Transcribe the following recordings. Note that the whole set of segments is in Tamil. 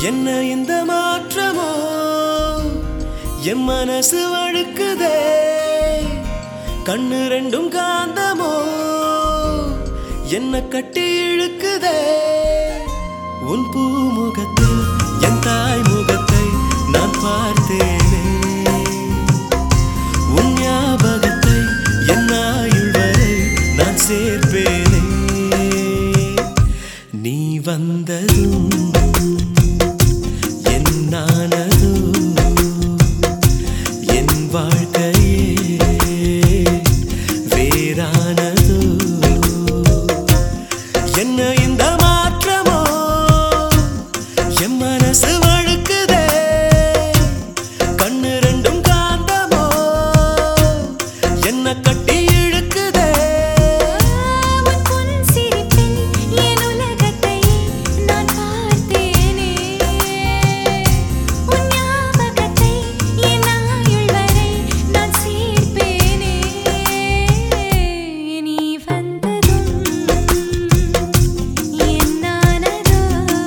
என்ன இந்த மாற்றமோ என் மனசு வழுக்குதே கண்ணு ரெண்டும் காந்தமோ என்ன கட்டி இழுக்குதே உன் பூமுகத்தில் என் தாய் முகத்தை நான் பார்த்தேனே உன் ஞாபகத்தை என் ஆயுள் வரை நான் சேர்ப்பேனே நீ வந்ததும் என்னானதோ என் வாழ்க்கையே வேறானதோ என்ன இந்த மாற்றமோ என் மனசு வழுக்குதே கண்ணு ரெண்டும் காந்தமோ என்ன கட்டி இழுக்குதே உன் பொன் சிரிப்பில் என் உலகத்தையே நான் பார்த்தேனே உன் ஞாபகத்தை என் ஆயுள் வரை நான் சேர்ப்பேனே நீ வந்ததும் என்னானதோ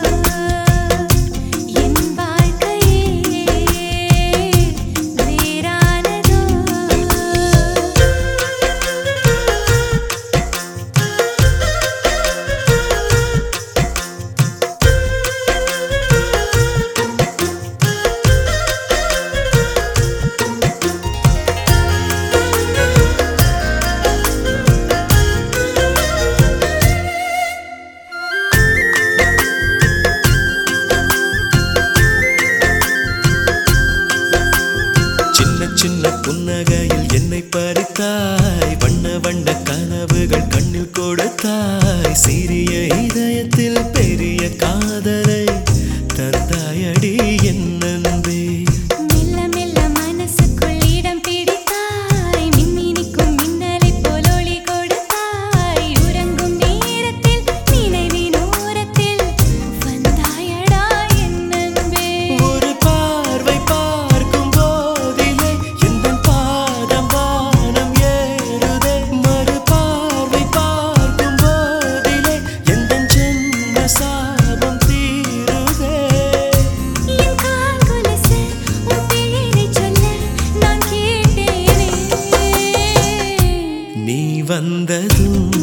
என் வாழ்க்கையே வேறானதோ சின்ன சின்ன புன்னகையில் என்னை பறித்தாய் வண்ண வண்ண கனவுகள் கண்ணில் கொடுத்தாய் சிறிய இதயத்தில் பெரிய காதலை தந்தாயடி என் நன்பே மெல்ல மெல்ல மனசுக்குள் இடம் பிடித்தாய் மின்மினிக்கும் மின்னலைப் போல் ஒளி கொடுத்தாய் உறங்கும் நேரத்தில் நினைவின் ஓரத்தில் வந்தாயடா என் அன்பே ஒரு பார்வை பார்க்கும் போதிலே எந்த பாதம் வானம் ஏறுதே மறு பார்வை பார்க்கும் போதிலே எந்த ஜென்ம சாபம் தீருதே என் கால் கொலுசு உன் பேரைச் சொல்ல நான் கேட்டேனே நீ வந்ததும்